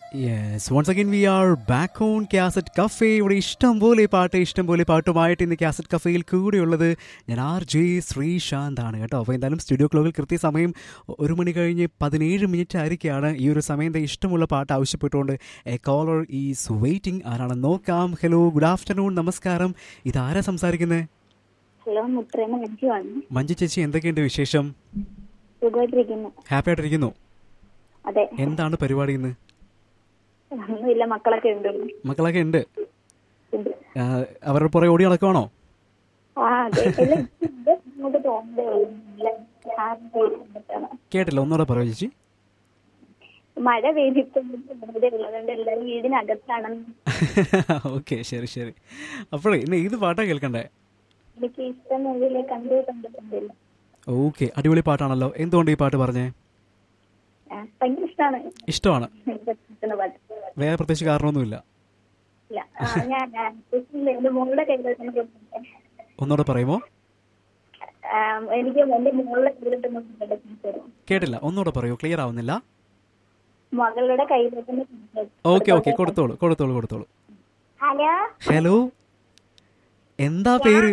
Yes once again we are back on cassette cafe ഇവിടെ ഇഷ്ടം പോലെ പാട്ട് ഇഷ്ടം പോലെ പാട്ടുമായിട്ട് ഇന്ന് കാസറ്റ് കഫേയിൽ കൂടെയുള്ളത് ഞാൻ ആർ ജെ ശ്രീശാന്ത് ആണ് കേട്ടോ അപ്പോൾ എന്തായാലും സ്റ്റുഡിയോ ക്ലോക്കിൽ കൃത്യസമയം ഒരു മണി കഴിഞ്ഞ് പതിനേഴ് മിനിറ്റ് ആയിരിക്കുകയാണ് ഈ ഒരു സമയം ദേ ഇഷ്ടമുള്ള പാട്ട് ആവശ്യപ്പെട്ടുകൊണ്ട് എ കോളർ ഈസ് വെയിറ്റിംഗ് ആരാണെന്ന് നോക്കാം ഹലോ ഗുഡ് ആഫ്റ്റർനൂൺ നമസ്കാരം ഇതാരാ സംസാരിക്കുന്നത് ഹലോ മുത്രേമ മഞ്ജുവാണ് മഞ്ജു ചേച്ചി എന്തൊക്കെയുണ്ട് വിശേഷം സുഖമായിട്ടിരിക്കുന്നു ഹാപ്പി ആയിട്ടിരിക്കുന്നു അതെ എന്താണ് പരിപാടി ഇന്ന് ഒന്നുമില്ല മക്കളൊക്കെ ഉണ്ട് മക്കളൊക്കെ ഉണ്ട് ഉണ്ട്. ആ, അവരുടെ പുറകെ ഓടി നടക്കുവാണോ ആ അതെ ഇല്ല, ഇത് ഇങ്ങോട്ട് തോന്നുന്നതേ ഉള്ളൂ. ഇല്ല, ഹാപ്പി ആയിട്ടിരിന്നിട്ടാണ്. കേട്ടില്ല ഒന്നുകൂടെ പറയൂ ചേച്ചി മഴ പെയ്തിട്ട് തോന്നുന്നതേ ഉള്ളൂ അതുകൊണ്ട് എല്ലാവരും വീടിനകത്താണ് ഓക്കെ ശരി ശരി അപ്പോഴേ ഇന്ന് ഏത് പാട്ടാ കേൾക്കണ്ടേ എനിക്ക് ഇഷ്ടം മൂവിയിലെ കണ്ടു കണ്ടിട്ടുണ്ടില്ല ഓക്കെ അടിപൊളി പാട്ടാണല്ലോ എന്തുകൊണ്ട് ഈ പാട്ട് പറഞ്ഞേ ഭയങ്കര ഇഷ്ടമാണ് ഇഷ്ടമാണ് എനിക്ക് ഇഷ്ടമുള്ള പാട്ട് വേറെ പ്രത്യേകിച്ച് കാരണമൊന്നുമില്ല ഇല്ല ആ, ഞാൻ ഞാൻ ഉദ്ദേശിച്ചില്ല, എന്റെ മോളുടെ കയ്യിലോട്ടൊന്ന് കൊടുക്കട്ടെ. ഒന്നുകൂടെ പറയുമോ ആ, എനിക്ക് എന്റെ മോളുടെ കയ്യിലോട്ടൊന്ന് കൊടുക്കട്ടെ ടീച്ചർ കേട്ടില്ല ഒന്നുകൂടെ പറയൂ ക്ലിയർ ആവുന്നില്ല മകളുടെ കയ്യിലോട്ടൊന്ന് കൊടുക്കട്ടെ. ഓക്കെ ഓക്കെ കൊടുത്തോളൂ കൊടുത്തോളൂ കൊടുത്തോളൂ ഹലോ ഹലോ എന്താ പേര്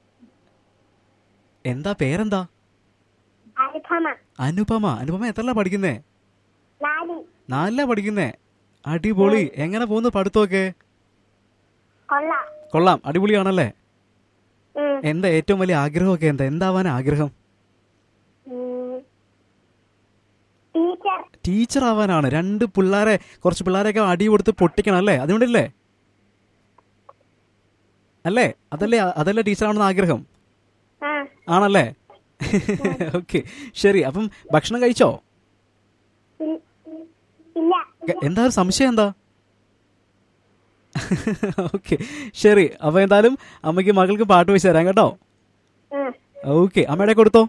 എന്താ പേരെന്താ അനുപമ അനുപമ അനുപമ എത്രല്ല പഠിക്കുന്നേ നാലി നാലിലാ പഠിക്കുന്നേ അടിപൊളി എങ്ങനെ പോകുന്നു പഠിത്തമൊക്കെ കൊള്ളാം കൊള്ളാം അടിപൊളിയാണല്ലേ ഉം. എന്താ ഏറ്റവും വലിയ ആഗ്രഹമൊക്കെ എന്താ എന്താവാൻ ആഗ്രഹം ഉം. ടീച്ചർ ടീച്ചർ ആവാനാണ് രണ്ട് പിള്ളേരെ കുറച്ച് പിള്ളേരെയൊക്കെ അടി കൊടുത്ത് പൊട്ടിക്കണം അല്ലേ അതുകൊണ്ടല്ലേ അല്ലേ അതല്ലേ അതല്ലേ ടീച്ചർ ആവണമെന്ന് ആഗ്രഹം ആ ആണല്ലേ ഓക്കെ ശരി അപ്പം ഭക്ഷണം കഴിച്ചോ ഇ- ഇല്ല ക- എന്താ ഒരു സംശയം എന്താ ഓക്കെ ശരി അപ്പൊ എന്തായാലും അമ്മയ്ക്ക് മകൾക്ക് പാട്ട് വെച്ച് തരാം കേട്ടോ ഉം. ഓക്കെ അമ്മയുടെ കൊടുത്തോ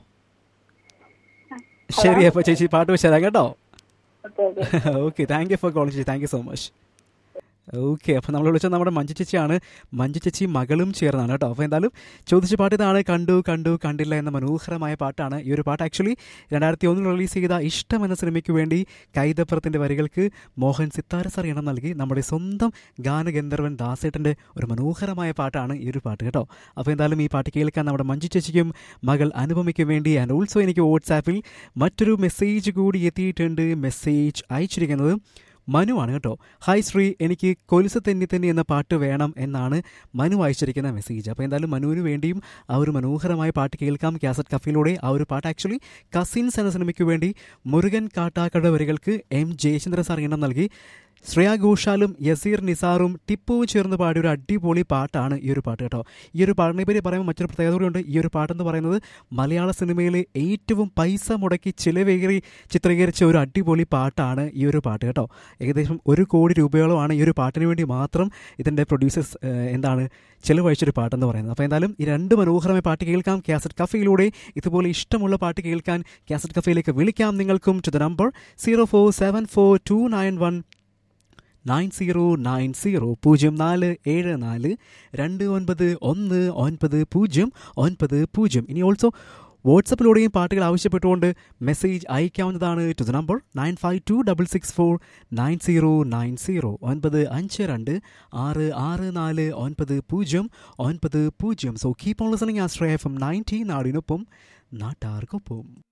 ശരി അപ്പൊ ചേച്ചി പാട്ട് വെച്ച് തരാം കേട്ടോ okay okay okay thank you for calling ചേച്ചി thank you so much okay അപ്പോൾ നമ്മൾ വിളിച്ചത് നമ്മുടെ മഞ്ജു ചേച്ചിയാണ് മഞ്ജു ചേച്ചി മകളും ചേർന്നാണ് കേട്ടോ അപ്പോൾ എന്തായാലും ചോദിച്ച പാട്ട് ഇതാണ് കണ്ടു കണ്ടു കണ്ടില്ല എന്ന മനോഹരമായ പാട്ടാണ് ഈ ഒരു പാട്ട് ആക്ച്വലി രണ്ടായിരത്തി ഒന്നിൽ റിലീസ് ചെയ്ത ഇഷ്ടം എന്ന സിനിമയ്ക്ക് വേണ്ടി കൈതപ്പുറത്തിൻ്റെ വരികൾക്ക് മോഹൻ സിത്താര സാർ ഇണം നൽകി നമ്മുടെ സ്വന്തം ഗാനഗന്ധർവൻ ദാസേട്ടൻ്റെ ഒരു മനോഹരമായ പാട്ടാണ് ഈ ഒരു പാട്ട് കേട്ടോ അപ്പോൾ എന്തായാലും ഈ പാട്ട് കേൾക്കാൻ നമ്മുടെ മഞ്ജു ചേച്ചിക്കും മകൾ അനുപമയ്ക്കും വേണ്ടി ആൻഡ് ഓൾസോ എനിക്ക് വാട്സാപ്പിൽ മറ്റൊരു മെസ്സേജ് കൂടി എത്തിയിട്ടുണ്ട് മെസ്സേജ് അയച്ചിരിക്കുന്നത് മനു ആണ് കേട്ടോ ഹായ് ശ്രീ എനിക്ക് കൊലുസ് തെന്നി തെന്നി എന്ന പാട്ട് വേണം എന്നാണ് മനു അയച്ചിരിക്കുന്ന മെസ്സേജ് അപ്പോൾ എന്തായാലും മനുവിന് വേണ്ടിയും ആ ഒരു മനോഹരമായ പാട്ട് കേൾക്കാം കാസറ്റ് കഫയിലൂടെ ആ ഒരു പാട്ട് ആക്ച്വലി കസിൻസ് എന്ന സിനിമയ്ക്ക് വേണ്ടി മുരുകൻ കാട്ടാക്കട വരികൾക്ക് എം ജയചന്ദ്ര സാർ ഇണം നൽകി ശ്രേയ ഘോഷാലും യസീർ നിസാറും ടിപ്പുവും ചേർന്ന് പാടിയ ഒരു അടിപൊളി പാട്ടാണ് ഈ ഒരു പാട്ട് കേട്ടോ ഈ ഒരു പാട്ടിനെ പറ്റി പറയുമ്പോൾ മറ്റൊരു പ്രത്യേകത കൂടിയുണ്ട് ഈ ഒരു പാട്ടെന്ന് പറയുന്നത് മലയാള സിനിമയിലെ ഏറ്റവും പൈസ മുടക്കി ചിലവേറി ചിത്രീകരിച്ച ഒരു അടിപൊളി പാട്ടാണ് ഈ ഒരു പാട്ട് കേട്ടോ ഏകദേശം ഒരു കോടി രൂപയോളമാണ് ഈ ഒരു പാട്ടിന് വേണ്ടി മാത്രം ഇതിൻ്റെ പ്രൊഡ്യൂസേഴ്സ് എന്താണ് ചിലവഴിച്ചൊരു പാട്ടെന്ന് പറയുന്നത് അപ്പോൾ എന്തായാലും ഈ രണ്ട് മനോഹരമായ പാട്ട് കേൾക്കാം കാസറ്റ് കഫയിലൂടെ ഇതുപോലെ ഇഷ്ടമുള്ള പാട്ട് കേൾക്കാൻ കാസറ്റ് കഫയിലേക്ക് വിളിക്കാം നിങ്ങൾക്കും to the number zero four seven four two nine one nine zero nine zero പൂജ്യം നാല് ഏഴ് നാല് രണ്ട് ഒൻപത് ഒന്ന് ഒൻപത് പൂജ്യം ഒൻപത് പൂജ്യം ഇനി ഓൾസോ വാട്സപ്പിലൂടെയും പാട്ടുകൾ ആവശ്യപ്പെട്ടുകൊണ്ട് മെസ്സേജ് അയക്കാവുന്നതാണ് to the number nine five two double six four nine zero nine zero ഒൻപത് അഞ്ച് രണ്ട് ആറ് ആറ് നാല് ഒൻപത് പൂജ്യം ഒൻപത് പൂജ്യം so keep on listening Ashraya F M ninety നാടിനൊപ്പം നാട്ടാർക്കൊപ്പം